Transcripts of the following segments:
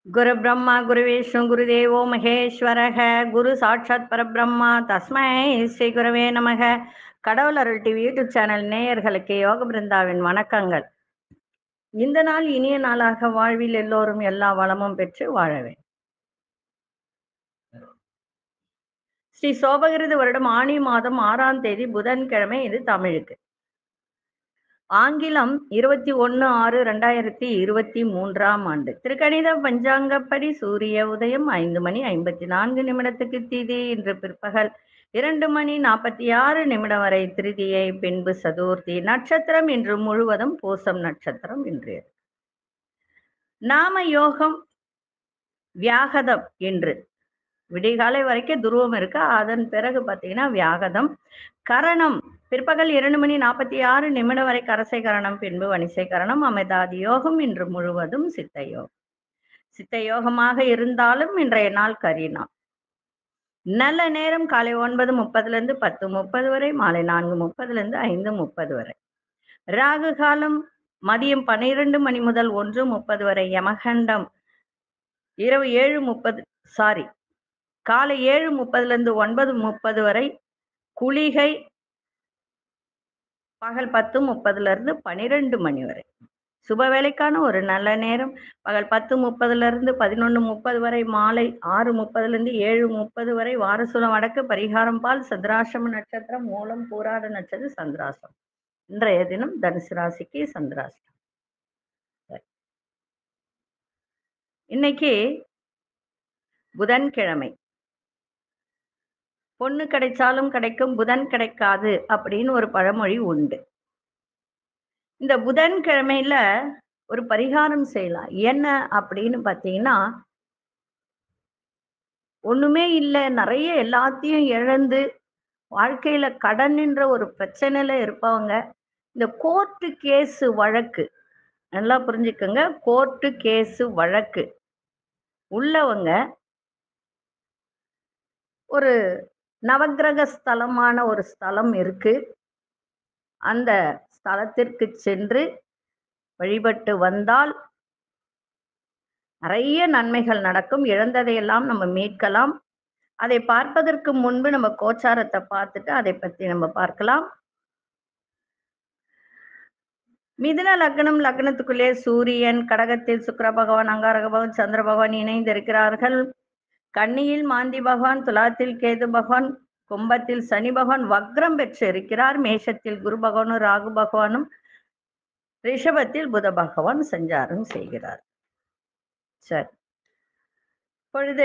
குரு பிரம்மா குரு விஷ்ணு குரு தேவோ மகேஸ்வரக குரு சாட்சாத் பரபிரம்மா தஸ்மை ஸ்ரீ குருவே நமக கடவுள் அருள் டிவி யூடியூப் சேனல் நேயர்களுக்கு யோக பிருந்தாவின் வணக்கங்கள் இந்த நாள் இனிய நாளாக வாழ்வில் எல்லோரும் எல்லா வளமும் பெற்று வாழவே ஸ்ரீ சோபகிருது வருடம் ஆணி மாதம் ஆறாம் தேதி புதன்கிழமை இது தமிழுக்கு ஆங்கிலம் இருபத்தி ஒன்று ஆறு ரெண்டாயிரத்தி இருபத்தி மூன்றாம் ஆண்டு திருக்கணித பஞ்சாங்கப்படி சூரிய உதயம் ஐந்து மணி ஐம்பத்தி நான்கு நிமிடத்துக்கு திதி இன்று பிற்பகல் இரண்டு மணி நாற்பத்தி ஆறு நிமிடம் வரை திருதியை பின்பு சதுர்த்தி நட்சத்திரம் இன்று முழுவதும் பூசம் நட்சத்திரம் இன்றைய நாம யோகம் வியாகதம் என்று விடிகாலை வரைக்கும் துருவம் இருக்கு அதன் பிறகு பார்த்தீங்கன்னா வியாகதம் கரணம் பிற்பகல் இரண்டு மணி நாற்பத்தி ஆறு நிமிடம் வரை கரசை கரணம் பின்பு வணிசை கரணம் அமிர்தாதி யோகம் இன்று முழுவதும் சித்த யோகம் சித்த யோகமாக இருந்தாலும் இன்றைய நாள் கரிநாள் நல்ல நேரம் காலை ஒன்பது முப்பதுல இருந்து பத்து முப்பது வரை மாலை நான்கு முப்பதுல இருந்து ஐந்து முப்பது வரை ராகு காலம் மதியம் பன்னிரண்டு மணி முதல் ஒன்று முப்பது வரை யமகண்டம் இரவு ஏழு முப்பது சாரி காலை ஏழு முப்பதுல இருந்து ஒன்பது முப்பது வரை குளிகை பகல் பத்து முப்பதுல இருந்து பனிரெண்டு மணி வரை சுப வேலைக்கான ஒரு நல்ல நேரம் பகல் பத்து முப்பதுல இருந்து பதினொன்று முப்பது வரை மாலை ஆறு முப்பதுல இருந்து ஏழு முப்பது வரை வாரசுலம் வடக்கு பரிகாரம் பால் சந்திராசிரம நட்சத்திரம் மூலம் பூராட நட்சத்திரம் சந்திராசிரம் இன்றைய தினம் தனுசு ராசிக்கு சந்திராசிரம் இன்னைக்கு புதன்கிழமை பொண்ணு கிடைச்சாலும் கிடைக்கும் புதன் கிடைக்காது அப்படின்னு ஒரு பழமொழி உண்டு இந்த புதன்கிழமையில ஒரு பரிகாரம் செய்யலாம் என்ன அப்படின்னு பார்த்தீங்கன்னா ஒண்ணுமே இல்லை நிறைய எல்லாத்தையும் இழந்து வாழ்க்கையில கடன்ன்ற ஒரு பிரச்சனையில இருப்பவங்க இந்த கோர்ட்டு கேஸு வழக்கு நல்லா புரிஞ்சுக்கோங்க கோர்ட்டு கேஸு வழக்கு உள்ளவங்க ஒரு நவக்கிரக ஸ்தலமான ஒரு ஸ்தலம் இருக்கு அந்த ஸ்தலத்திற்கு சென்று வழிபட்டு வந்தால் நிறைய நன்மைகள் நடக்கும் இழந்ததையெல்லாம் நம்ம மீட்கலாம் அதை பார்ப்பதற்கு முன்பு நம்ம கோச்சாரத்தை பார்த்துட்டு அதை பத்தி நம்ம பார்க்கலாம் மிதுன லக்னம் லக்னத்துக்குள்ளே சூரியன் கடகத்தில் சுக்கர பகவான் அங்காரக பகவான் சந்திர பகவான் இணைந்திருக்கிறார்கள் கன்னியில் மாந்தி பகவான் துலாத்தில் கேது பகவான் கும்பத்தில் சனி பகவான் வக்ரம் பெற்று இருக்கிறார் மேஷத்தில் குரு பகவானும் ராகு பகவானும் ரிஷபத்தில் புத பகவான் சஞ்சாரம் செய்கிறார் சரி இப்பொழுது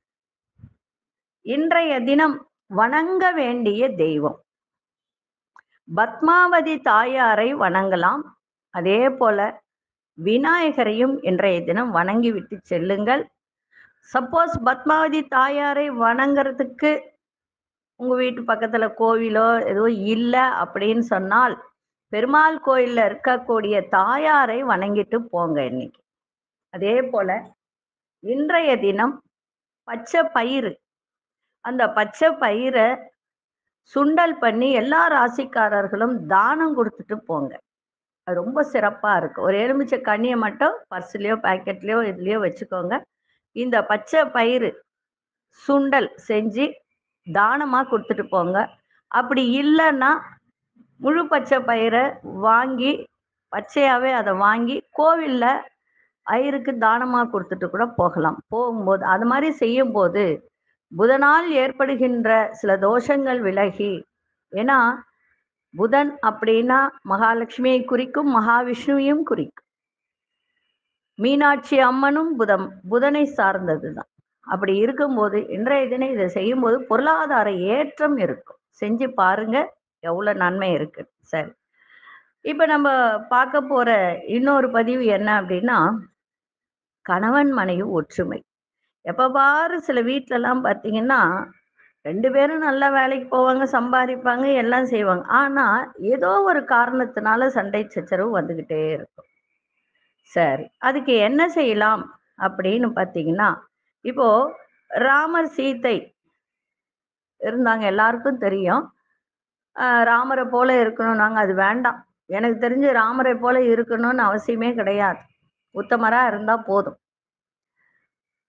இன்றைய தினம் வணங்க வேண்டிய தெய்வம் பத்மாவதி தாயாரை வணங்கலாம் அதே போல விநாயகரையும் இன்றைய தினம் வணங்கி விட்டு செல்லுங்கள் சப்போஸ் பத்மாவதி தாயாரை வணங்குறதுக்கு உங்க வீட்டு பக்கத்துல கோவிலோ எதுவும் இல்லை அப்படின்னு சொன்னால் பெருமாள் கோயில்ல இருக்கக்கூடிய தாயாரை வணங்கிட்டு போங்க இன்னைக்கு அதே போல இன்றைய தினம் பச்சை பயிறு அந்த பச்சை பயிரை சுண்டல் பண்ணி எல்லா ராசிக்காரர்களும் தானம் கொடுத்துட்டு போங்க அது ரொம்ப சிறப்பா இருக்கு ஒரு எலுமிச்சை கண்ணியை மட்டும் பர்ஸ்லயோ பேக்கெட்லயோ இதுலயோ வச்சுக்கோங்க இந்த பச்சை பயிறு சுண்டல் செஞ்சு தானமாக கொடுத்துட்டு போங்க அப்படி இல்லைன்னா முழு பச்சை பயிரை வாங்கி பச்சையாகவே அதை வாங்கி கோவிலில் ஐயருக்கு தானமாக கொடுத்துட்டு கூட போகலாம் போகும்போது அது மாதிரி செய்யும்போது புதனால் ஏற்படுகின்ற சில தோஷங்கள் விலகி ஏன்னா புதன் அப்படின்னா மகாலட்சுமியை குறிக்கும் மகாவிஷ்ணுவையும் குறிக்கும் மீனாட்சி அம்மனும் புதம் புதனை சார்ந்தது தான் அப்படி இருக்கும்போது இன்றைய தினம் இதை செய்யும்போது பொருளாதார ஏற்றம் இருக்கும் செஞ்சு பாருங்க எவ்வளோ நன்மை இருக்கு சரி இப்போ நம்ம பார்க்க போற இன்னொரு பதிவு என்ன அப்படின்னா கணவன் மனைவி ஒற்றுமை எப்போ பாரு சில வீட்டிலலாம் பார்த்தீங்கன்னா ரெண்டு பேரும் நல்லா வேலைக்கு போவாங்க சம்பாதிப்பாங்க எல்லாம் செய்வாங்க ஆனால் ஏதோ ஒரு காரணத்தினால சண்டை சச்சரவு வந்துக்கிட்டே இருக்கும் சரி அதுக்கு என்ன செய்யலாம் அப்படின்னு பார்த்தீங்கன்னா இப்போ ராமர் சீத்தை இருந்தாங்க எல்லாருக்கும் தெரியும் ராமரை போல இருக்கணும் நாங்கள் அது வேண்டாம் எனக்கு தெரிஞ்சு ராமரை போல இருக்கணும்னு அவசியமே கிடையாது உத்தமரா இருந்தா போதும்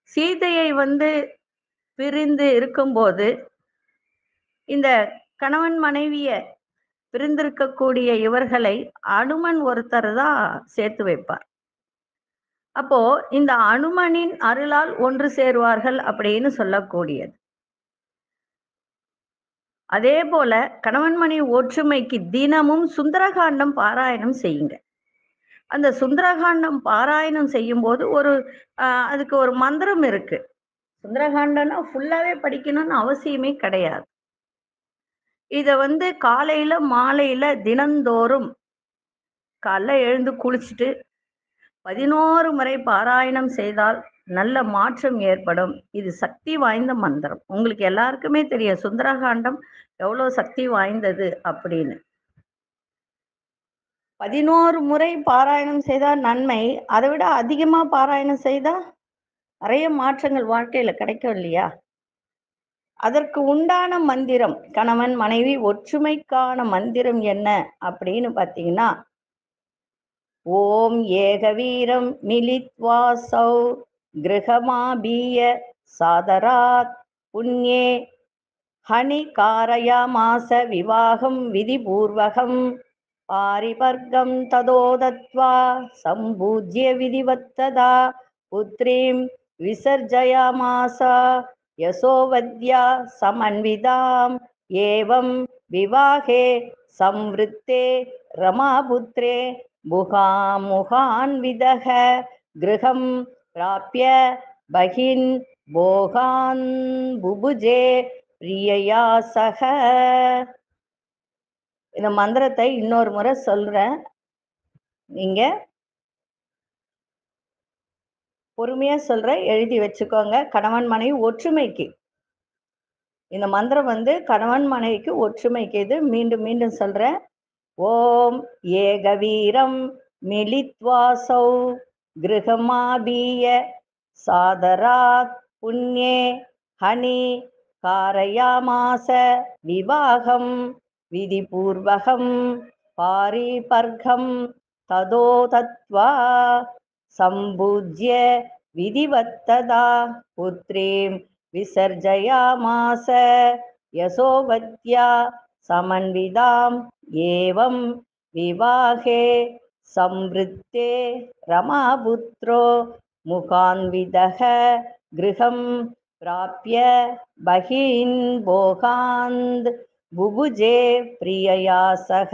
சீதையை வந்து பிரிந்து இருக்கும்போது இந்த கணவன் மனைவிய பிரிந்திருக்கக்கூடிய இவர்களை அனுமன் ஒருத்தர் தான் சேர்த்து வைப்பார் அப்போ இந்த அனுமனின் அருளால் ஒன்று சேருவார்கள் அப்படின்னு சொல்லக்கூடியது அதே போல கணவன் மனைவி ஒற்றுமைக்கு தினமும் சுந்தரகாண்டம் பாராயணம் செய்யுங்க அந்த சுந்தரகாண்டம் பாராயணம் செய்யும் போது ஒரு ஆஹ், அதுக்கு ஒரு மந்திரம் இருக்கு சுந்தரகாண்டம்னா ஃபுல்லாவே படிக்கணும்னு அவசியமே கிடையாது இத வந்து காலையில மாலையில தினந்தோறும் காலைல எழுந்து குளிச்சுட்டு பதினோரு முறை பாராயணம் செய்தால் நல்ல மாற்றம் ஏற்படும் இது சக்தி வாய்ந்த மந்திரம் உங்களுக்கு எல்லாருக்குமே தெரியும் சுந்தரகாண்டம் எவ்வளவு சக்தி வாய்ந்தது அப்படின்னு பதினோரு முறை பாராயணம் செய்தால் நன்மை அதை விட அதிகமா பாராயணம் செய்தா நிறைய மாற்றங்கள் வாழ்க்கையில கிடைக்கும் இல்லையா அதற்கு உண்டான மந்திரம் கணவன் மனைவி ஒற்றுமைக்கான மந்திரம் என்ன அப்படின்னு பார்த்தீங்கன்னா ஓம் ஏகவீரம் மிலித்வாசௌ கிருஹமாபீய சாதராத் புண்ணியே ஹனி காரயாமாச விவாகம் விதிபூர்வகம் பாரிபர்கம் ததோ தத்வா சம்பூஜ்ய விதிவத்ததா புத்ரீம் விசர்ஜயாமாசா யசோவத்யா சமன்விதாம் ஏவம் விவாகே சம்வృத்தே ரமாபுத்ரே முகாமுகான்விதக கிருகம் பிராப்ய பகின் போகான் புபுஜே பிரியயா சக இந்த மந்திரத்தை இன்னொரு முறை சொல்றேன் நீங்க பொறுமையா சொல்றேன் எழுதி வச்சுக்கோங்க கணவன் மனைவி ஒற்றுமைக்கு இந்த மந்திரம் வந்து கணவன் மனைவிக்கு ஒற்றுமைக்கு இது மீண்டும் மீண்டும் சொல்றேன் ஓம் ஏகவீரம் மிலித்வாசௌ கிருஹமாபீய சாதராத் புண்ணியே ஹனி காரயாமாச விவாகம் விதிபூர்வகம் பாரிபர்கம் ததோ தத்வா சம்பூஜ்ய விதிவத்ததா புத்ரீம் விசர்ஜயாமாச யசோவத்யா சமன்விதாம் ஏவம் விவாகே சம்ருத்தே ரமாபுத்ரோ முகான்விதக கிருகம் பிராப்ய பகீன் போகாந்த் புபுஜே பிரியயா சக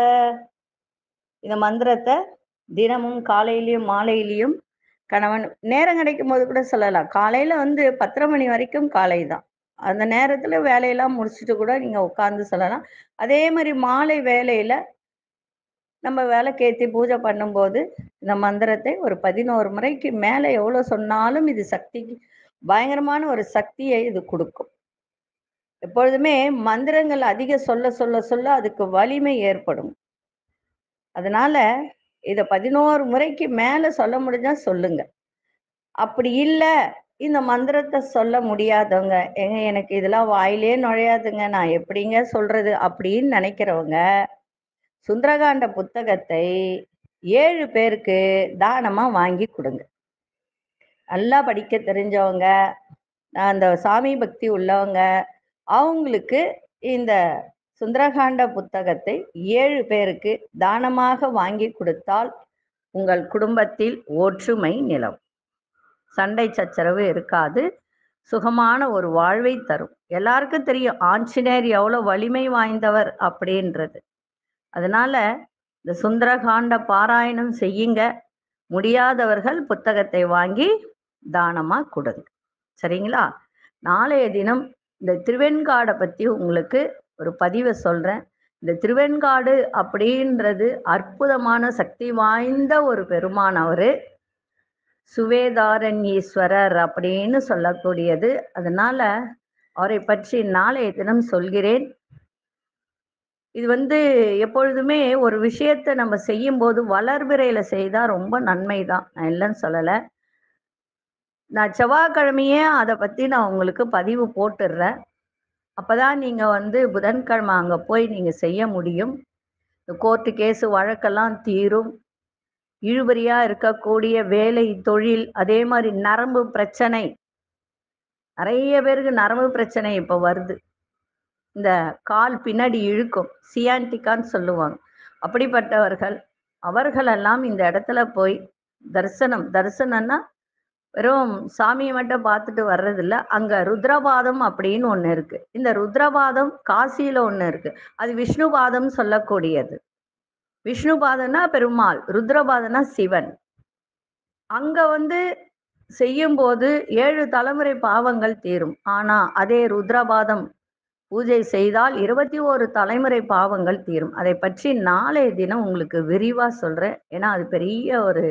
இந்த மந்திரத்தை தினமும் காலையிலயும் மாலையிலயும் கணவன் நேரம் கிடைக்கும் போது கூட சொல்லலாம் காலையில வந்து பத்தரை மணி வரைக்கும் காலை தான் அந்த நேரத்துல வேலையெல்லாம் முடிச்சுட்டு கூட நீங்க உட்கார்ந்து சொல்லலாம் அதே மாதிரி மாலை வேலையில நம்ம வேலைக்கேத்தி பூஜை பண்ணும்போது இந்த மந்திரத்தை ஒரு பதினோரு முறைக்கு மேல எவ்வளவு சொன்னாலும் இது சக்திக்கு பயங்கரமான ஒரு சக்தியை இது கொடுக்கும் எப்பொழுதுமே மந்திரங்கள் அதிக சொல்ல சொல்ல சொல்ல அதுக்கு வலிமை ஏற்படும் அதனால இத பதினோரு முறைக்கு மேல சொல்ல முடிஞ்சா சொல்லுங்க அப்படி இல்ல இந்த மந்திரத்தை சொல்ல முடியாதவங்க ஏங்க எனக்கு இதெல்லாம் வாயிலே நுழையாதுங்க நான் எப்படிங்க சொல்றது அப்படின்னு நினைக்கிறவங்க சுந்தரகாண்ட புத்தகத்தை ஏழு பேருக்கு தானமா வாங்கி கொடுங்க நல்லா படிக்க தெரிஞ்சவங்க அந்த சாமி பக்தி உள்ளவங்க அவங்களுக்கு இந்த சுந்தரகாண்ட புத்தகத்தை ஏழு பேருக்கு தானமாக வாங்கி கொடுத்தால் உங்கள் குடும்பத்தில் ஒற்றுமை நிலவும் சண்டை சச்சரவு இருக்காது சுகமான ஒரு வாழ்வை தரும் எல்லாருக்கும் தெரியும் ஆஞ்சநேயர் எவ்வளவு வலிமை வாய்ந்தவர் அப்படின்றது அதனால இந்த சுந்தரகாண்ட பாராயணம் செய்யுங்க முடியாதவர்கள் புத்தகத்தை வாங்கி தானமா கொடுங்க சரிங்களா நாளைய தினம் இந்த திருவெண்காடை பத்தி உங்களுக்கு ஒரு பதிவை சொல்றேன் இந்த திருவெண்காடு அப்படின்றது அற்புதமான சக்தி வாய்ந்த ஒரு பெருமான் அவரு சுவேதாரண்யீஸ்வரர் அப்படின்னு சொல்லக்கூடியது அதனால அவரை பற்றி நாளைய தினம் சொல்கிறேன் இது வந்து எப்பொழுதுமே ஒரு விஷயத்தை நம்ம செய்யும் போது வளர்பிறையில செய்தா ரொம்ப நன்மை தான் நான் இல்லைன்னு சொல்லலை நான் செவ்வாய்க்கிழமையே அதை பத்தி நான் உங்களுக்கு பதிவு போட்டுடுறேன் அப்பதான் நீங்க வந்து புதன்கிழமை அங்க போய் நீங்க செய்ய முடியும் இந்த கோர்ட்டு கேஸு வழக்கெல்லாம் தீரும் இழுபறியா இருக்கக்கூடிய வேலை தொழில் அதே மாதிரி நரம்பு பிரச்சனை நிறைய பேருக்கு நரம்பு பிரச்சனை இப்போ வருது இந்த கால் பின்னாடி இழுக்கும் சியான்டிக்கான்னு சொல்லுவாங்க அப்படிப்பட்டவர்கள் அவர்களெல்லாம் இந்த இடத்துல போய் தரிசனம் தரிசனம்னா வெறும் சாமியை மட்டும் பார்த்துட்டு வர்றதில்ல அங்க ருத்ரபாதம் அப்படின்னு ஒண்ணு இருக்கு இந்த ருத்ரபாதம் காசியில ஒண்ணு இருக்கு அது விஷ்ணுபாதம் சொல்லக்கூடியது விஷ்ணுபாதம்னா பெருமாள் ருத்ரபாதம்னா சிவன் அங்க வந்து செய்யும்போது ஏழு தலைமுறை பாவங்கள் தீரும் ஆனா அதே ருத்ரபாதம் பூஜை செய்தால் இருபத்தி ஓரு தலைமுறை பாவங்கள் தீரும் அதை பற்றி நாளைய தினம் உங்களுக்கு விரிவா சொல்றேன் ஏன்னா அது பெரிய ஒரு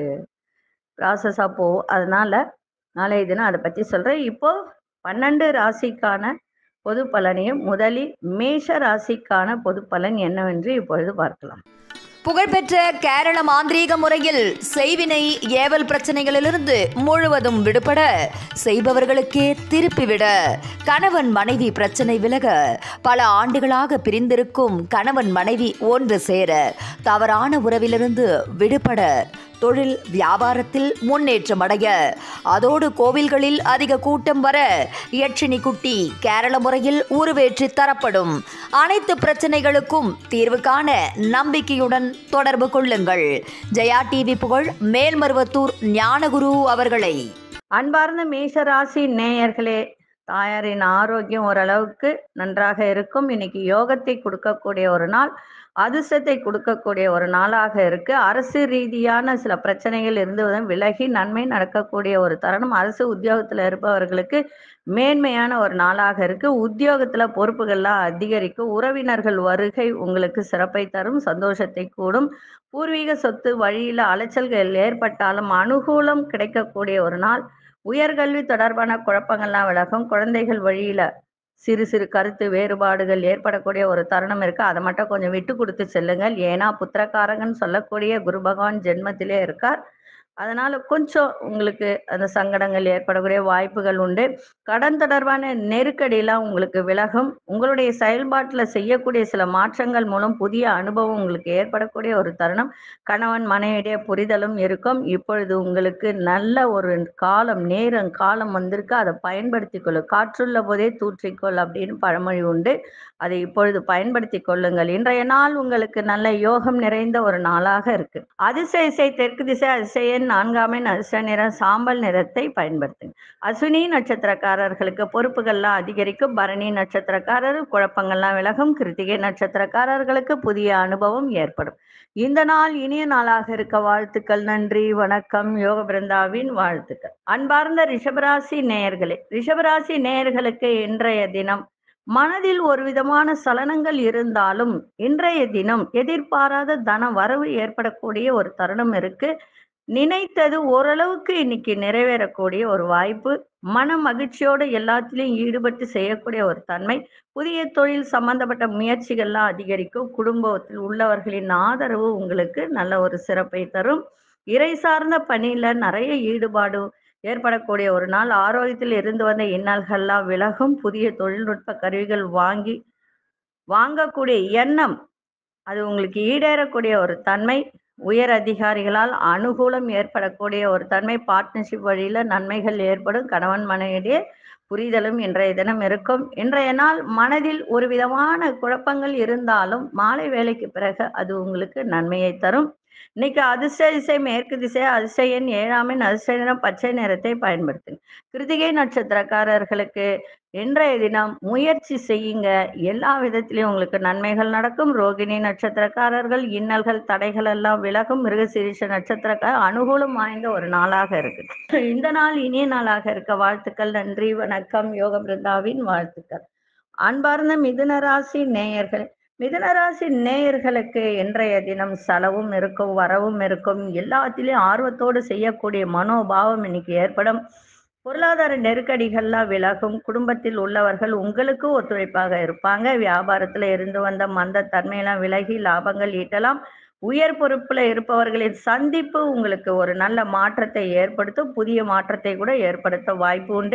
ப்ராசஸா போகும் அதனால நாளைய தினம் அதை பற்றி சொல்றேன் இப்போ பன்னெண்டு ராசிக்கான பொது பலனையும் முதலில் மேஷ ராசிக்கான பொது பலன் என்னவென்று இப்பொழுது பார்க்கலாம் புகழ்பெற்ற கேரள மாந்திரீக முறையில் செய்வினை ஏவல் பிரச்சனைகளிலிருந்து முழுவதும் விடுபட செய்பவர்களுக்கே திருப்பிவிட கணவன் மனைவி பிரச்சனை விலக பல ஆண்டுகளாக பிரிந்திருக்கும் கணவன் மனைவி ஒன்று சேர தவறான உறவிலிருந்து விடுபட தொழில் வியாபாரத்தில் முன்னேற்றம் அடைய அதோடு கோவில்களில் அதிக கூட்டம் வர யட்சினி குட்டி கேரள முறையில் உருவேற்றி தரப்படும் அனைத்து பிரச்சனைகளுக்கும் தீர்வு காண நம்பிக்கையுடன் தொடர்பு கொள்ளுங்கள் ஜெயா டிவி புகழ் மேல்மருவத்தூர் ஞானகுரு அவர்களை அன்பார்ந்த மேஷராசி நேயர்களே தாயாரின் ஆரோக்கியம் ஓரளவுக்கு நன்றாக இருக்கும் இன்னைக்கு யோகத்தை கொடுக்கக்கூடிய ஒரு நாள் அதிர்ஷ்டத்தை கொடுக்கக்கூடிய ஒரு நாளாக இருக்கு அரசு ரீதியான சில பிரச்சனைகள் இருந்து விலகி நன்மை நடக்கக்கூடிய ஒரு தருணம் அரசு உத்தியோகத்துல இருப்பவர்களுக்கு மேன்மையான ஒரு நாளாக இருக்கு உத்தியோகத்துல பொறுப்புகள்லாம் அதிகரிக்கும் உறவினர்கள் வருகை உங்களுக்கு சிறப்பை தரும் சந்தோஷத்தை கூடும் பூர்வீக சொத்து வழியில அலைச்சல்கள் ஏற்பட்டாலும் அனுகூலம் கிடைக்கக்கூடிய ஒரு நாள் உயர்கல்வி தொடர்பான குழப்பங்கள்லாம் விலகும் குழந்தைகள் வழியில சிறு சிறு கருத்து வேறுபாடுகள் ஏற்படக்கூடிய ஒரு தருணம் இருக்கு அதை மட்டும் கொஞ்சம் விட்டு கொடுத்து செல்லுங்கள் ஏன்னா புத்திரக்காரங்கன்னு சொல்லக்கூடிய குரு பகவான் ஜென்மத்திலே இருக்கார் அதனால கொஞ்சம் உங்களுக்கு அந்த சங்கடங்கள் ஏற்படக்கூடிய வாய்ப்புகள் உண்டு கடன் தொடர்பான நெருக்கடியெல்லாம் உங்களுக்கு விலகும் உங்களுடைய செயல்பாட்டில் செய்யக்கூடிய சில மாற்றங்கள் மூலம் புதிய அனுபவம் உங்களுக்கு ஏற்படக்கூடிய ஒரு தருணம் கணவன் மனைவிடைய புரிதலும் இருக்கும் இப்பொழுது உங்களுக்கு நல்ல ஒரு காலம் நேரம் காலம் வந்திருக்கு அதை பயன்படுத்தி கொள்ளு காற்றுள்ள போதே தூற்றிக்கொள் அப்படின்னு பழமொழி உண்டு அதை இப்பொழுது பயன்படுத்தி கொள்ளுங்கள் இன்றைய நாள் உங்களுக்கு நல்ல யோகம் நிறைந்த ஒரு நாளாக இருக்கு அதிசய இசை தெற்கு திசை அதிசயன் நான்காமின் அதிர்ஷ்ட நிறம் சாம்பல் நிறத்தை பயன்படுத்துங்க அஸ்வினி நட்சத்திரக்காரர்களுக்கு பொறுப்புகள்லாம் அதிகரிக்கும் பரணி நட்சத்திரக்காரர் குழப்பங்கள்லாம் விலகும் கிருத்திகை நட்சத்திரக்காரர்களுக்கு புதிய அனுபவம் ஏற்படும் இந்த நாள் இனிய நாளாக இருக்க வாழ்த்துக்கள் நன்றி வணக்கம் யோக பிருந்தாவின் வாழ்த்துக்கள் அன்பார்ந்த ரிஷபராசி நேயர்களே ரிஷபராசி நேயர்களுக்கு இன்றைய தினம் மனதில் ஒரு விதமான சலனங்கள் இருந்தாலும் இன்றைய தினம் எதிர்பாராத தன வரவு ஏற்படக்கூடிய ஒரு தருணம் இருக்கு நினைத்தது ஓரளவுக்கு இன்னைக்கு நிறைவேறக்கூடிய ஒரு வாய்ப்பு மன மகிழ்ச்சியோடு எல்லாத்திலையும் ஈடுபட்டு செய்யக்கூடிய ஒரு தன்மை புதிய தொழில் சம்பந்தப்பட்ட முயற்சிகள்லாம் அதிகரிக்கும் குடும்பத்தில் உள்ளவர்களின் ஆதரவு உங்களுக்கு நல்ல ஒரு சிறப்பை தரும் இறை சார்ந்த பணியில நிறைய ஈடுபாடு ஏற்படக்கூடிய ஒரு நாள் ஆரோக்கியத்தில் இருந்து வந்த இன்னல்கள்லாம் விலகும் புதிய தொழில்நுட்ப கருவிகள் வாங்கி வாங்கக்கூடிய எண்ணம் அது உங்களுக்கு ஈடேறக்கூடிய ஒரு தன்மை உயர் அதிகாரிகளால் அனுகூலம் ஏற்படக்கூடிய ஒரு தன்மை பார்ட்னர்ஷிப் வழியில நன்மைகள் ஏற்படும் கணவன் மனைவிடையே புரிதலும் இன்றைய தினம் இருக்கும் இன்றைய நாள் மனதில் ஒரு விதமான குழப்பங்கள் இருந்தாலும் மாலை வேலைக்கு பிறகு அது உங்களுக்கு நன்மையை தரும் இன்னைக்கு அதிர்ஷ்ட திசை மேற்கு திசை அதிர்ஷ்ட எண் ஏழாமின் அதிர்ஷ்ட நிறம் பச்சை நிறத்தை பயன்படுத்துங்க கிருத்திகை நட்சத்திரக்காரர்களுக்கு இன்றைய தினம் முயற்சி செய்யுங்க எல்லா விதத்திலையும் உங்களுக்கு நன்மைகள் நடக்கும் ரோகிணி நட்சத்திரக்காரர்கள் இன்னல்கள் தடைகள் எல்லாம் விலகும் மிருகசீரிஷ நட்சத்திரக்கார அனுகூலம் வாய்ந்த ஒரு நாளாக இருக்கு இந்த நாள் இனிய நாளாக இருக்க வாழ்த்துக்கள் நன்றி வணக்கம் யோக பிருந்தாவின் வாழ்த்துக்கள் அன்பார்ந்த மிதுன ராசி நேயர்கள் மிதுனராசி நேயர்களுக்கு இன்றைய தினம் செலவும் இருக்கும் வரவும் இருக்கும் எல்லாத்திலையும் ஆர்வத்தோடு செய்யக்கூடிய மனோபாவம் இன்னைக்கு ஏற்படும் பொருளாதார நெருக்கடிகள்லாம் விலகும் குடும்பத்தில் உள்ளவர்கள் உங்களுக்கு ஒத்துழைப்பாக இருப்பாங்க வியாபாரத்துல இருந்து வந்த மந்த தன்மையெல்லாம் விலகி லாபங்கள் ஈட்டலாம் உயர் பொறுப்புல இருப்பவர்களின் சந்திப்பு உங்களுக்கு ஒரு நல்ல மாற்றத்தை ஏற்படுத்தும் புதிய மாற்றத்தை கூட ஏற்படுத்த வாய்ப்பு உண்டு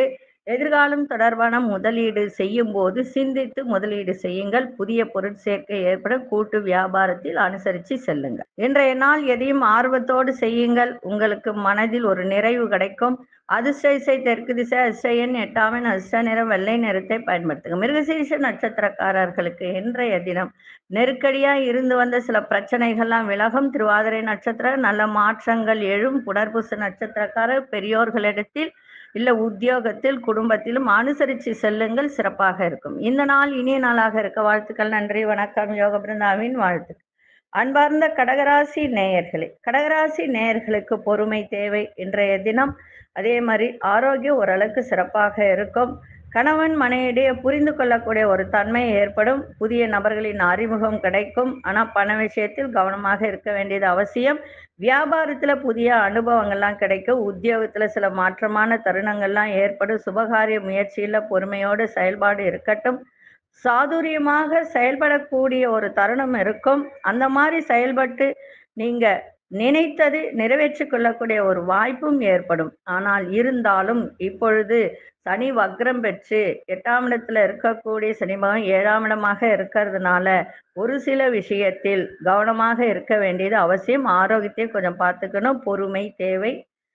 எதிர்காலம் தொடர்பான முதலீடு செய்யும் போது சிந்தித்து முதலீடு செய்யுங்கள் புதிய பொருட்சேர்க்கை ஏற்பட கூட்டு வியாபாரத்தில் அனுசரித்து செல்லுங்கள் இன்றைய நாள் எதையும் ஆர்வத்தோடு செய்யுங்கள் உங்களுக்கு மனதில் ஒரு நிறைவு கிடைக்கும் அதிர்ஷ்ட இசை தெற்கு திசை அதிர்ஷ்டன் எட்டாமின் அதிர்ஷ்ட நிறம் வெள்ளை நிறத்தை பயன்படுத்துங்க மிருகசீரிஷ நட்சத்திரக்காரர்களுக்கு இன்றைய தினம் நெருக்கடியா இருந்து வந்த சில பிரச்சனைகள்லாம் விலகும் திருவாதிரை நட்சத்திரம் நல்ல மாற்றங்கள் எழும் புனர்பூச நட்சத்திரக்காரர் பெரியோர்களிடத்தில் இல்ல உத்தியோகத்தில் குடும்பத்திலும் அனுசரித்து செல்லுங்கள் சிறப்பாக இருக்கும் இந்த நாள் இனிய நாளாக இருக்க வாழ்த்துக்கள் நன்றி வணக்கம் யோக பிருந்தாவின் வாழ்த்துக்கள் அன்பார்ந்த கடகராசி நேயர்களே கடகராசி நேயர்களுக்கு பொறுமை தேவை இன்றைய தினம் அதே மாதிரி ஆரோக்கியம் ஓரளவுக்கு சிறப்பாக இருக்கும் கணவன் மனைவிடையே புரிந்து கொள்ளக்கூடிய ஒரு தன்மை ஏற்படும் புதிய நபர்களின் அறிமுகம் கிடைக்கும் ஆனால் பண விஷயத்தில் கவனமாக இருக்க வேண்டியது அவசியம் வியாபாரத்தில் புதிய அனுபவங்கள்லாம் கிடைக்கும் உத்தியோகத்தில் சில மாற்றமான தருணங்கள்லாம் ஏற்படும் சுபகாரிய முயற்சியில் பொறுமையோடு செயல்பாடு இருக்கட்டும் சாதுரியமாக செயல்படக்கூடிய ஒரு தருணம் இருக்கும் அந்த மாதிரி செயல்பட்டு நீங்க நினைத்தது நிறைவேற்றிக் கொள்ளக்கூடிய ஒரு வாய்ப்பும் ஏற்படும் ஆனால் இருந்தாலும் இப்பொழுது சனி வக்ரம் பெற்று எட்டாம் இடத்துல இருக்கக்கூடிய சனி பகவான் ஏழாம் இடமாக இருக்கிறதுனால ஒரு சில விஷயத்தில் கவனமாக இருக்க வேண்டியது அவசியம் ஆரோக்கியத்தை கொஞ்சம் பார்த்துக்கணும் பொறுமை தேவை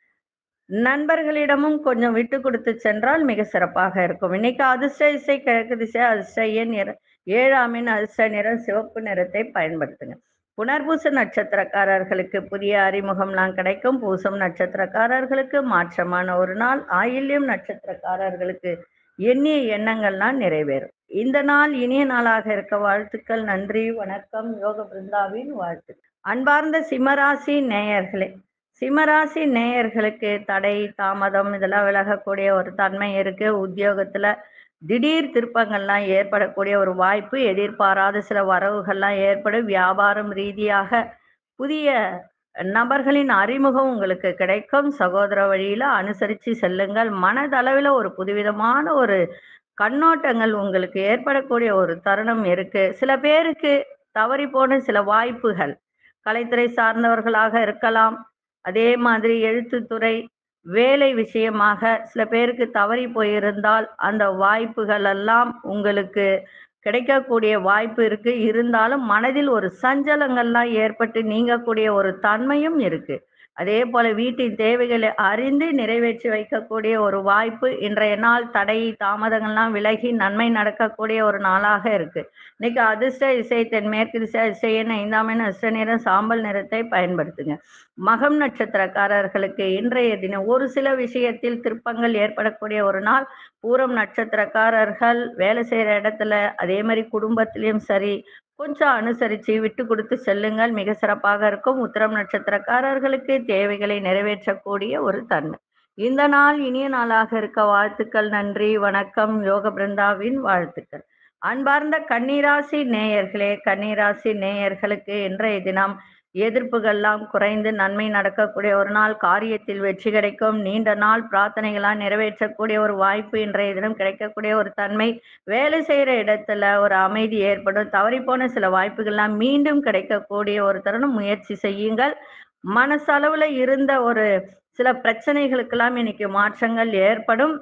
நண்பர்களிடமும் கொஞ்சம் விட்டு கொடுத்து சென்றால் மிக சிறப்பாக இருக்கும் இன்னைக்கு அதிர்ஷ்ட இசை கிழக்கு திசை அதிர்ஷ்ட எண் நிற ஏழாமின் அதிர்ஷ்ட நிறம் சிவப்பு நிறத்தை பயன்படுத்துங்க புனர்பூச நட்சத்திரக்காரர்களுக்கு புதிய அறிமுகம்லாம் கிடைக்கும் பூசம் நட்சத்திரக்காரர்களுக்கு மாற்றமான ஒரு நாள் ஆயில்யம் நட்சத்திரக்காரர்களுக்கு எண்ணிய எண்ணங்கள்லாம் நிறைவேறும் இந்த நாள் இனிய நாளாக இருக்க வாழ்த்துக்கள் நன்றி வணக்கம் யோக பிருந்தாவின் வாழ்த்து அன்பார்ந்த சிம்மராசி நேயர்களே சிம்மராசி நேயர்களுக்கு தடை தாமதம் இதெல்லாம் விலகக்கூடிய ஒரு தன்மை இருக்கு உத்தியோகத்துல திடீர் திருப்பங்கள்லாம் ஏற்படக்கூடிய ஒரு வாய்ப்பு எதிர்பாராத சில வரவுகள்லாம் ஏற்படும் வியாபாரம் ரீதியாக புதிய நபர்களின் அறிமுகம் உங்களுக்கு கிடைக்கும் சகோதர வழியில அனுசரித்து செல்லுங்கள் மனதளவில் ஒரு புதுவிதமான ஒரு கண்ணோட்டங்கள் உங்களுக்கு ஏற்படக்கூடிய ஒரு தருணம் இருக்கு சில பேருக்கு தவறி போன சில வாய்ப்புகள் கலைத்துறை சார்ந்தவர்களாக இருக்கலாம் அதே மாதிரி எழுத்துத்துறை வேலை விஷயமாக சில பேருக்கு தவறி போயிருந்தால் அந்த வாய்ப்புகள் எல்லாம் உங்களுக்கு கிடைக்கக்கூடிய வாய்ப்பு இருக்கு இருந்தாலும் மனதில் ஒரு சஞ்சலங்கள்லாம் ஏற்பட்டு நீங்கக்கூடிய ஒரு தன்மையும் இருக்கு அதே போல வீட்டின் தேவைகளை அறிந்து நிறைவேற்றி வைக்கக்கூடிய ஒரு வாய்ப்பு இன்றைய நாள் தடை தாமதங்கள்லாம் விலகி நன்மை நடக்கக்கூடிய ஒரு நாளாக இருக்கு இன்னைக்கு அதிர்ஷ்ட இசை தென்மேற்கு திசை இசையின் ஐந்தாம் எண் அஷ்ட நிறம் சாம்பல் நிறத்தை பயன்படுத்துங்க மகம் நட்சத்திரக்காரர்களுக்கு இன்றைய தினம் ஒரு சில விஷயத்தில் திருப்பங்கள் ஏற்படக்கூடிய ஒரு நாள் பூரம் நட்சத்திரக்காரர்கள் வேலை செய்கிற இடத்துல அதே மாதிரி குடும்பத்திலையும் சரி கொஞ்சம் அனுசரித்து விட்டு கொடுத்து செல்லுங்கள் மிக சிறப்பாக இருக்கும் உத்திரம் நட்சத்திரக்காரர்களுக்கு தேவைகளை நிறைவேற்றக்கூடிய ஒரு தன்மை இந்த நாள் இனிய நாளாக இருக்க வாழ்த்துக்கள் நன்றி வணக்கம் யோக பிருந்தாவின் வாழ்த்துக்கள் அன்பார்ந்த கன்னிராசி நேயர்களே கன்னிராசி நேயர்களுக்கு இன்றைய தினம் எதிர்ப்புகள்லாம் குறைந்து நன்மை நடக்கக்கூடிய ஒரு நாள் காரியத்தில் வெற்றி கிடைக்கும் நீண்ட நாள் பிரார்த்தனைகளாம் நிறைவேற்றக்கூடிய ஒரு வாய்ப்பு இன்றைய தினம் கிடைக்கக்கூடிய ஒரு தன்மை வேலை செய்கிற இடத்துல ஒரு அமைதி ஏற்படும் தவறிப்போன சில வாய்ப்புகள்லாம் மீண்டும் கிடைக்கக்கூடிய ஒரு தருணம் முயற்சி செய்யுங்கள் மனசளவில் இருந்த ஒரு சில பிரச்சனைகளுக்கெல்லாம் இன்னைக்கு மாற்றங்கள் ஏற்படும்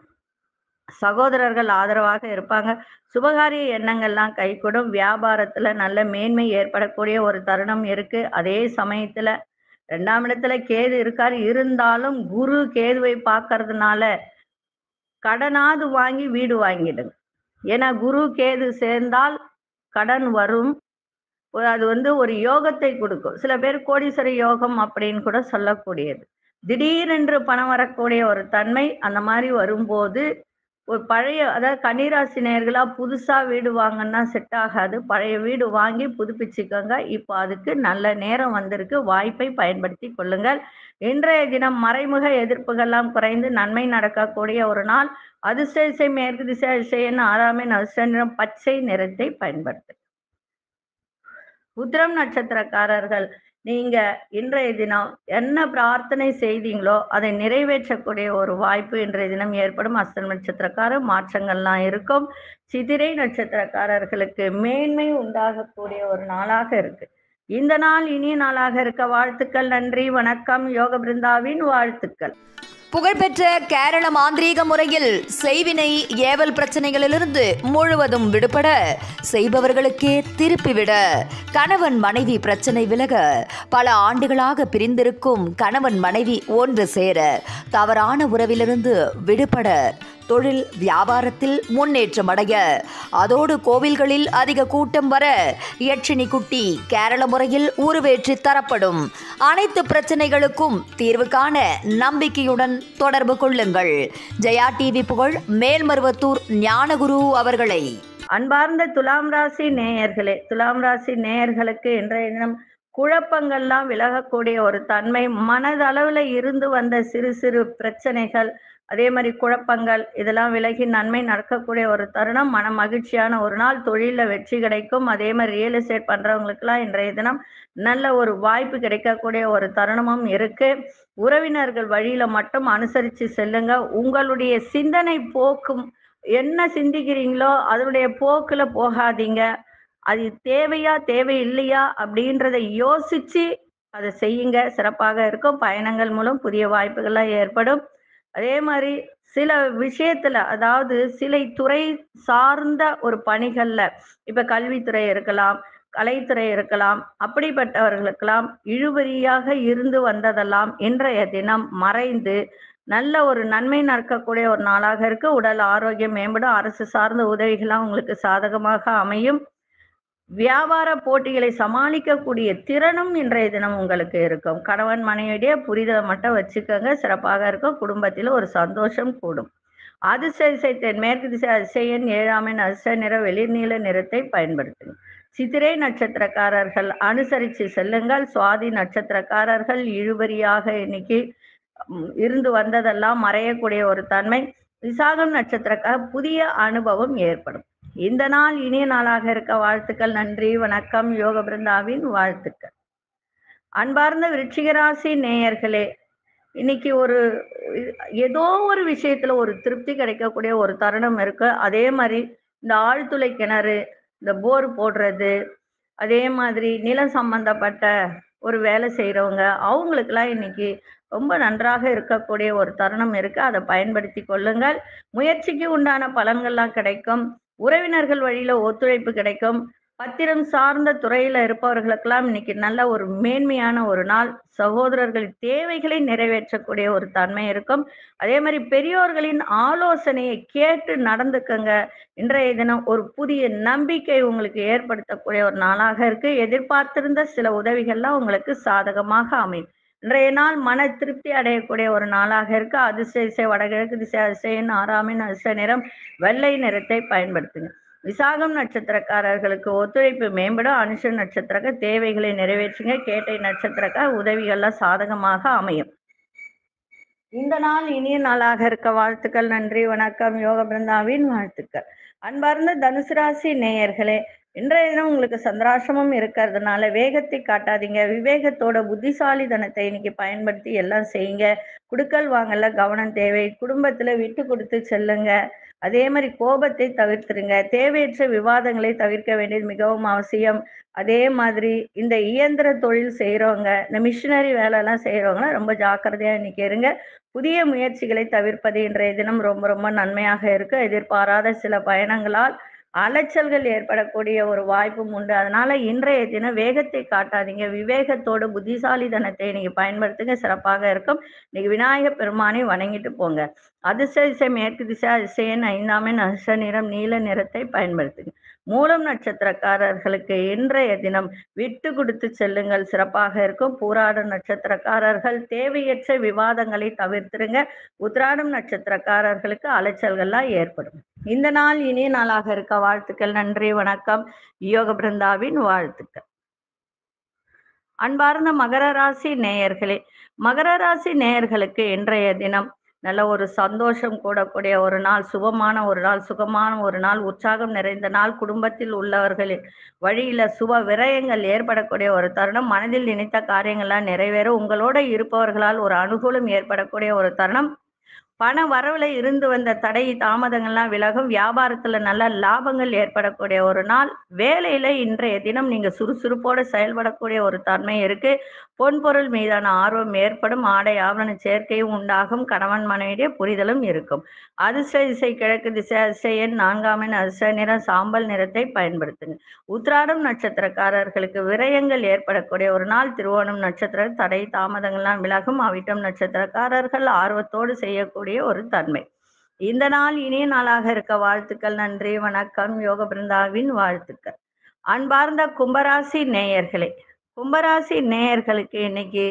சகோதரர்கள் ஆதரவாக இருப்பாங்க சுபகாரிய எண்ணங்கள்லாம் கைகூடும் வியாபாரத்துல நல்ல மேன்மை ஏற்படக்கூடிய ஒரு தருணம் இருக்கு அதே சமயத்துல ரெண்டாம் இடத்துல கேது இருக்காரு இருந்தாலும் குரு கேதுவை பார்க்கறதுனால கடனாவது வாங்கி வீடு வாங்கிடுங்க ஏன்னா குரு கேது சேர்ந்தால் கடன் வரும் ஒரு- அது வந்து ஒரு யோகத்தை கொடுக்கும் சில பேர் கோடீஸ்வர யோகம் அப்படின்னு கூட சொல்லக்கூடியது திடீரென்று பணம் வரக்கூடிய ஒரு தன்மை அந்த மாதிரி வரும்போது ஒரு பழைய அதாவது கன்னிராசி நேர்களா புதுசா வீடு வாங்கன்னா செட் ஆகாது பழைய வீடு வாங்கி புதுப்பிச்சுக்கோங்க இப்போ அதுக்கு நல்ல நேரம் வந்திருக்கு வாய்ப்பை பயன்படுத்தி கொள்ளுங்கள் இன்றைய தினம் மறைமுக எதிர்ப்புகள்லாம் குறைந்து நன்மை நடக்கக்கூடிய ஒரு நாள் அதிர்ஷ்ட திசை மேற்கு திசை அதிசயன் ஆறாமின் அதிர்ஷ்ட நிறம் பச்சை நிறத்தை பயன்படுத்து உத்திரம் நட்சத்திரக்காரர்கள் நீங்க இன்றைய தினம் என்ன பிரார்த்தனை செய்தீங்களோ அதை நிறைவேற்றக்கூடிய ஒரு வாய்ப்பு இன்றைய தினம் ஏற்படும் அஸ்தம் நட்சத்திரக்காரர் மாற்றங்கள்லாம் இருக்கும் சித்திரை நட்சத்திரக்காரர்களுக்கு மேன்மை உண்டாகக்கூடிய ஒரு நாளாக இருக்கு இந்த நாள் இனிய நாளாக இருக்க வாழ்த்துக்கள் நன்றி வணக்கம் யோக பிருந்தாவின் வாழ்த்துக்கள் புகழ்பெற்ற கேரள மாந்திரீக முறையில் செய்வினை ஏவல் பிரச்சனைகளிலிருந்து முழுவதும் விடுபட செய்பவர்களுக்கே திருப்பிவிட கணவன் மனைவி பிரச்சனை விலக பல ஆண்டுகளாக பிரிந்திருக்கும் கணவன் மனைவி ஒன்று சேர தவறான உறவிலிருந்து விடுபட தொழில் வியாபாரத்தில் முன்னேற்றம் அடைய அதோடு கோவில்களில் அதிக கூட்டம் வர யட்சினி குட்டி கேரள முறையில் உருவேற்றி தரப்படும் அனைத்து பிரச்சனைகளுக்கும் தீர்வு காண நம்பிக்கையுடன் தொடர்பு கொள்ளுங்கள் ஜெயா டிவி புகழ் மேல்மருவத்தூர் ஞானகுரு அவர்களை அன்பார்ந்த துலாம் ராசி நேயர்களே துலாம் ராசி நேயர்களுக்கு இன்றைய தினம் குழப்பங்கள்லாம் விலகக்கூடிய ஒரு தன்மை மனதளவில் இருந்து வந்த சிறு சிறு பிரச்சனைகள் அதே மாதிரி குழப்பங்கள் இதெல்லாம் விலகி நன்மை நடக்கக்கூடிய ஒரு தருணம் மன மகிழ்ச்சியான ஒரு நாள் தொழிலில் வெற்றி கிடைக்கும் அதே மாதிரி ரியல் எஸ்டேட் பண்ணுறவங்களுக்குலாம் இன்றைய தினம் நல்ல ஒரு வாய்ப்பு கிடைக்கக்கூடிய ஒரு தருணமும் இருக்கு உறவினர்கள் வழியில மட்டும் அனுசரித்து செல்லுங்க உங்களுடைய சிந்தனை போக்கும் என்ன சிந்திக்கிறீங்களோ அதனுடைய போக்குல போகாதீங்க அது தேவையா தேவை இல்லையா அப்படின்றத யோசிச்சு அதை செய்யுங்க சிறப்பாக இருக்கும் பயணங்கள் மூலம் புதிய வாய்ப்புகள்லாம் ஏற்படும் அதே மாதிரி சில விஷயத்துல அதாவது சில துறை சார்ந்த ஒரு பணிகள்ல இப்ப கல்வித்துறை இருக்கலாம் கலைத்துறை இருக்கலாம் அப்படிப்பட்டவர்களுக்கெல்லாம் இழுபறியாக இருந்து வந்ததெல்லாம் இன்றைய தினம் மறைந்து நல்ல ஒரு நன்மை நடக்கக்கூடிய ஒரு நாளாக இருக்கு உடல் ஆரோக்கியம் மேம்படும் அரசு சார்ந்த உதவிகள்லாம் உங்களுக்கு சாதகமாக அமையும் வியாபார போட்டிகளை சமாளிக்கக்கூடிய திறனும் இன்றைய தினம் உங்களுக்கு இருக்கும் கணவன் மனைவியுடைய புரிதலை மட்டும் வச்சுக்கோங்க சிறப்பாக இருக்கும் குடும்பத்தில் ஒரு சந்தோஷம் கூடும் அதிசய தென் மேற்கு திசை அதிசயன் ஏழாமின் அதிர்ஷ்ட நிற வெளிர்நீல நிறத்தை பயன்படுத்துங்க சித்திரை நட்சத்திரக்காரர்கள் அனுசரித்து செல்லுங்கள் சுவாதி நட்சத்திரக்காரர்கள் இழுபறியாக இன்னைக்கு ம், இருந்து வந்ததெல்லாம் மறையக்கூடிய ஒரு தன்மை விசாகம் நட்சத்திரக்கார புதிய அனுபவம் ஏற்படும் இந்த நாள் இனிய நாளாக இருக்க வாழ்த்துக்கள் நன்றி வணக்கம் யோக பிருந்தாவின் வாழ்த்துக்கள் அன்பார்ந்த விருச்சிகராசி நேயர்களே இன்னைக்கு ஒரு ஏதோ ஒரு விஷயத்துல ஒரு திருப்தி கிடைக்கக்கூடிய ஒரு தருணம் இருக்கு அதே மாதிரி இந்த ஆழ்துளை கிணறு இந்த போர் போடுறது அதே மாதிரி நிலம் சம்பந்தப்பட்ட ஒரு வேலை செய்கிறவங்க அவங்களுக்கெல்லாம் இன்னைக்கு ரொம்ப நன்றாக இருக்கக்கூடிய ஒரு தருணம் இருக்கு அதை பயன்படுத்தி கொள்ளுங்கள் முயற்சிக்கு உண்டான பலன்கள்லாம் கிடைக்கும் உறவினர்கள் வழியில ஒத்துழைப்பு கிடைக்கும் பத்திரம் சார்ந்த துறையில இருப்பவர்களுக்கெல்லாம் இன்னைக்கு நல்ல ஒரு மேன்மையான ஒரு நாள் சகோதரர்கள் தேவைகளை நிறைவேற்றக்கூடிய ஒரு தன்மை இருக்கும் அதே மாதிரி பெரியோர்களின் ஆலோசனையை கேட்டு நடந்துக்கங்க இன்றைய தினம் ஒரு புதிய நம்பிக்கை உங்களுக்கு ஏற்படுத்தக்கூடிய ஒரு நாளாக இருக்கு எதிர்பார்த்திருந்த சில உதவிகள்லாம் உங்களுக்கு சாதகமாக அமையும் இன்றைய நாள் மன திருப்தி அடையக்கூடிய ஒரு நாளாக இருக்கு அதிர்ஷ்ட திசை வடகிழக்கு திசை அதிசயன் ஆறாமின் அதிர்ஷ்ட நிறம் வெள்ளை நிறத்தை பயன்படுத்துங்க விசாகம் நட்சத்திரக்காரர்களுக்கு ஒத்துழைப்பு மேம்படும் அனுஷ நட்சத்திரக்க தேவைகளை நிறைவேற்றுங்க கேட்டை நட்சத்திரக்க உதவிகள்லாம் சாதகமாக அமையும் இந்த நாள் இனிய நாளாக இருக்க வாழ்த்துக்கள் நன்றி வணக்கம் யோக பிருந்தாவின் வாழ்த்துக்கள் அன்பார்ந்த தனுசு ராசி நேயர்களே இன்றைய தினம் உங்களுக்கு சந்திராசிரமம் இருக்கிறதுனால வேகத்தை காட்டாதீங்க விவேகத்தோட புத்திசாலித்தனத்தை இன்னைக்கு பயன்படுத்தி எல்லாம் செய்யுங்க குடுக்கல் வாங்கல கவனம் தேவை குடும்பத்துல விட்டு கொடுத்து செல்லுங்க அதே மாதிரி கோபத்தை தவிர்த்துருங்க தேவையற்ற விவாதங்களை தவிர்க்க வேண்டியது மிகவும் அவசியம் அதே மாதிரி இந்த இயந்திர தொழில் செய்கிறவங்க இந்த மிஷினரி வேலைலாம் செய்கிறவங்களாம் ரொம்ப ஜாக்கிரதையா இன்னைக்கு இருங்க புதிய முயற்சிகளை தவிர்ப்பது இன்றைய தினம் ரொம்ப ரொம்ப நன்மையாக இருக்கு எதிர்பாராத சில பயணங்களால் அலைச்சல்கள் ஏற்படக்கூடிய ஒரு வாய்ப்பும் உண்டு அதனால இன்றைய தினம் வேகத்தை காட்டாதீங்க விவேகத்தோடு புத்திசாலித்தனத்தை நீங்க பயன்படுத்துங்க சிறப்பாக இருக்கும் இன்னைக்கு விநாயகர் பெருமானை வணங்கிட்டு போங்க அதிர்ஷ்ட திசை மேற்கு திசை அதிசயன் ஐந்தாமின் அதிர்ஷ்ட நிறம் நீல நிறத்தை பயன்படுத்துங்க மூலம் நட்சத்திரக்காரர்களுக்கு இன்றைய தினம் விட்டு கொடுத்து செல்லுங்கள் சிறப்பாக இருக்கும் பூராட நட்சத்திரக்காரர்கள் தேவையற்ற விவாதங்களை தவிர்த்துருங்க உத்ராடம் நட்சத்திரக்காரர்களுக்கு அலைச்சல்கள்லாம் ஏற்படும் இந்த நாள் இனிய நாளாக இருக்க வாழ்த்துக்கள் நன்றி வணக்கம் யோக பிருந்தாவின் வாழ்த்துக்கள் அன்பார்ந்த மகர ராசி நேயர்களே மகர ராசி நேயர்களுக்கு இன்றைய தினம் நல்ல ஒரு சந்தோஷம் கூடக்கூடிய ஒரு நாள் சுபமான ஒரு நாள் சுகமான ஒரு நாள் உற்சாகம் நிறைந்த நாள் குடும்பத்தில் உள்ளவர்களின் வழியில சுப விரயங்கள் ஏற்படக்கூடிய ஒரு தருணம் மனதில் நினைத்த காரியங்கள்லாம் நிறைவேற உங்களோட இருப்பவர்களால் ஒரு அனுகூலம் ஏற்படக்கூடிய ஒரு தருணம் பண வரவுல இருந்து வந்த தடை தாமதங்கள்லாம் விலகும் வியாபாரத்துல நல்ல லாபங்கள் ஏற்படக்கூடிய ஒரு நாள் வேலையில இன்றைய தினம் நீங்க சுறுசுறுப்போட செயல்படக்கூடிய ஒரு தன்மை இருக்கு பொன்பொருள் மீதான ஆர்வம் ஏற்படும் ஆடை ஆவண சேர்க்கையும் உண்டாகும் கணவன் மனைவியுடைய புரிதலும் இருக்கும் அதிர்ஷ்ட திசை கிழக்கு திசை அதிர்ஷ்ட எண் நான்காம் எண் அதிர்ஷ்ட நிறம் சாம்பல் நிறத்தை பயன்படுத்துங்க உத்ராடம் நட்சத்திரக்காரர்களுக்கு விரயங்கள் ஏற்படக்கூடிய ஒரு நாள் திருவோணம் நட்சத்திர தடை தாமதங்கள்லாம் விலகும் அவிட்டம் நட்சத்திரக்காரர்கள் ஆர்வத்தோடு செய்யக்கூடிய ஒரு தன்மை இந்த நாள் இனிய நாளாக இருக்க வாழ்த்துக்கள் நன்றி வணக்கம் யோக பிருந்தாவின் வாழ்த்துக்கள் அன்பார்ந்த கும்பராசி நேயர்களே கும்பராசி நேயர்களுக்கு இன்னைக்கு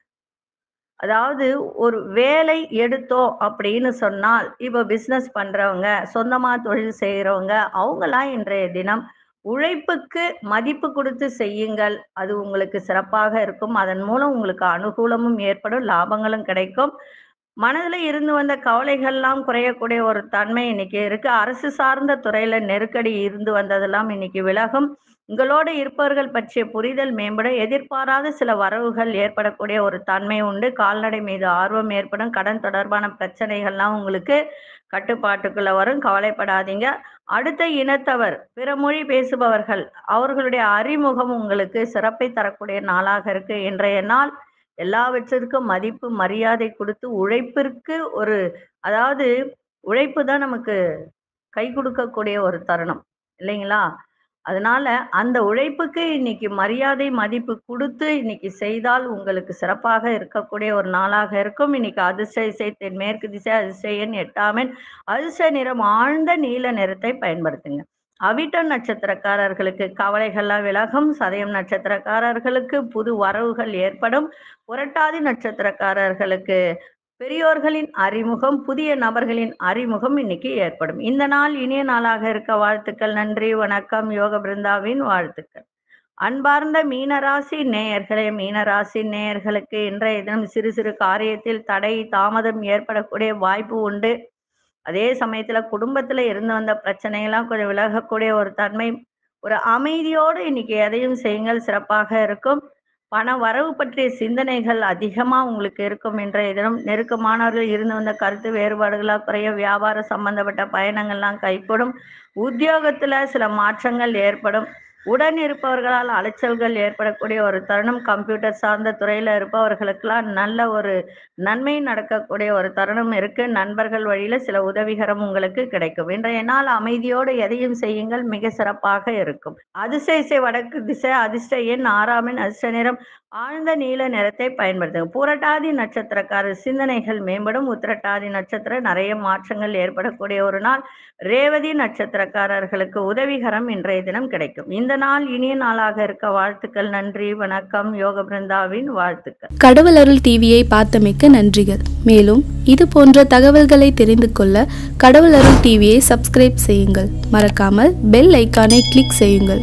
அதாவது ஒரு வேலை எடுத்தோம் அப்படின்னு சொன்னால் இப்போ பிஸ்னஸ் பண்றவங்க சொந்தமா தொழில் செய்கிறவங்க அவங்களாம் இன்றைய தினம் உழைப்புக்கு மதிப்பு கொடுத்து செய்யுங்கள் அது உங்களுக்கு சிறப்பாக இருக்கும் அதன் மூலம் உங்களுக்கு அனுகூலமும் ஏற்படும் லாபங்களும் கிடைக்கும் மனதில் இருந்து வந்த கவலைகள்லாம் குறையக்கூடிய ஒரு தன்மை இன்னைக்கு இருக்கு அரசு சார்ந்த துறையில நெருக்கடி இருந்து வந்ததெல்லாம் இன்னைக்கு விலகும் உங்களோடு இருப்பவர்கள் பற்றிய புரிதல் மேம்பட எதிர்பாராத சில வரவுகள் ஏற்படக்கூடிய ஒரு தன்மை உண்டு கால்நடை மீது ஆர்வம் ஏற்படும் கடன் தொடர்பான பிரச்சனைகள்லாம் உங்களுக்கு கட்டுப்பாட்டுக்குள்ள வரும் கவலைப்படாதீங்க அடுத்த இனத்தவர் பிற மொழி பேசுபவர்கள் அவர்களுடைய அறிமுகம் உங்களுக்கு சிறப்பை தரக்கூடிய நாளாக இருக்கு இன்றைய நாள் எல்லாவற்றிற்கும் மதிப்பு மரியாதை கொடுத்து உழைப்பிற்கு ஒரு அதாவது உழைப்பு தான் நமக்கு கை கொடுக்கக்கூடிய ஒரு தருணம் இல்லைங்களா அதனால அந்த உழைப்புக்கு இன்னைக்கு மரியாதை மதிப்பு கொடுத்து இன்னைக்கு செய்தால் உங்களுக்கு சிறப்பாக இருக்கக்கூடிய ஒரு நாளாக இருக்கும் இன்னைக்கு அதிர்ஷ்ட இசை தென்மேற்கு திசை அதிர்ஷ்ட எண் எட்டாம் எண் அதிர்ஷ்ட நிறம் ஆழ்ந்த நீல நிறத்தை பயன்படுத்துங்க அவிட்டம் நட்சத்திரக்காரர்களுக்கு கவலைகள்லாம் விலகும் சதயம் நட்சத்திரக்காரர்களுக்கு புது வரவுகள் ஏற்படும் புரட்டாதி நட்சத்திரக்காரர்களுக்கு பெரியோர்களின் அறிமுகம் புதிய நபர்களின் அறிமுகம் இன்னைக்கு ஏற்படும் இந்த நாள் இனிய நாளாக இருக்க வாழ்த்துக்கள் நன்றி வணக்கம் யோக பிருந்தாவின் வாழ்த்துக்கள் அன்பார்ந்த மீனராசி நேயர்களே மீனராசி நேயர்களுக்கு இன்றைய தினம் சிறு சிறு காரியத்தில் தடை தாமதம் ஏற்படக்கூடிய வாய்ப்பு உண்டு அதே சமயத்துல குடும்பத்துல இருந்து வந்த பிரச்சனைகள்லாம் கொஞ்சம் விலகக்கூடிய ஒரு தன்மை ஒரு அமைதியோடு இன்னைக்கு எதையும் செய்யுங்கள் சிறப்பாக இருக்கும் பண வரவு பற்றிய சிந்தனைகள் அதிகமா உங்களுக்கு இருக்கும் இன்றைய தினம் நெருக்கமானவர்கள் இருந்து வந்த கருத்து வேறுபாடுகளாக குறைய வியாபார சம்பந்தப்பட்ட பயணங்கள்லாம் கைகூடும் உத்தியோகத்துல சில மாற்றங்கள் ஏற்படும் உடன் இருப்பவர்களால் அலைச்சல்கள் ஏற்படக்கூடிய ஒரு தருணம் கம்ப்யூட்டர் சார்ந்த துறையில இருப்பவர்களுக்கெல்லாம் நல்ல ஒரு நன்மை நடக்கக்கூடிய ஒரு தருணம் இருக்கு நண்பர்கள் வழியில சில உதவிகரம் உங்களுக்கு கிடைக்கும் இன்றைய நாள் அமைதியோடு எதையும் செய்யுங்கள் மிக சிறப்பாக இருக்கும் அதிர்ஷ்ட இசை வடக்கு திசை அதிர்ஷ்ட எண் ஆறாம் எண் அதிர்ஷ்ட நிறம் ஆழ்ந்த நீல நிறத்தை பயன்படுத்துங்க பூரட்டாதி நட்சத்திரக்காரர் சிந்தனைகள் மேம்படும் உத்திரட்டாதி நட்சத்திரம் நிறைய மாற்றங்கள் ஏற்படக்கூடிய ஒரு நாள் ரேவதி நட்சத்திரக்காரர்களுக்கு உதவிகரம் இன்றைய தினம் கிடைக்கும் இந்த நாள் இனிய நாளாக இருக்க வாழ்த்துக்கள் நன்றி வணக்கம் யோக பிருந்தாவின் வாழ்த்துக்கள் கடவுள் அருள் டிவியை பார்த்தமைக்க நன்றிகள் மேலும் இது போன்ற தகவல்களை தெரிந்து கொள்ள கடவுள் அருள் டிவியை சப்ஸ்கிரைப் செய்யுங்கள் மறக்காமல் பெல் ஐக்கானை கிளிக் செய்யுங்கள்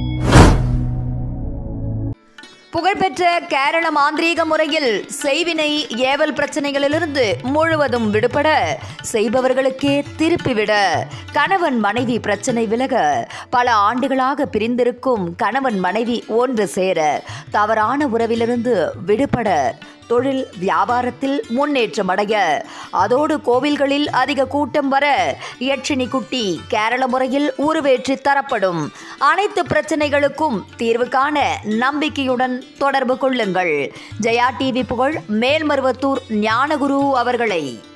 புகழ்பெற்ற கேரள மாந்திரீக முறையில் செய்வினை ஏவல் பிரச்சனைகளிலிருந்து முழுவதும் விடுபட செய்பவர்களுக்கே திருப்பிவிட கணவன் மனைவி பிரச்சனை விலக பல ஆண்டுகளாக பிரிந்திருக்கும் கணவன் மனைவி ஒன்று சேர தவறான உறவிலிருந்து விடுபட தொழில் வியாபாரத்தில் முன்னேற்றம் அடைய அதோடு கோவில்களில் அதிக கூட்டம் வர யட்சினி குட்டி கேரள முறையில் உருவேற்றி தரப்படும் அனைத்து பிரச்சனைகளுக்கும் தீர்வு காண நம்பிக்கையுடன் தொடர்பு கொள்ளுங்கள் ஜெயா டிவி புகழ் மேல்மருவத்தூர் ஞானகுரு அவர்களை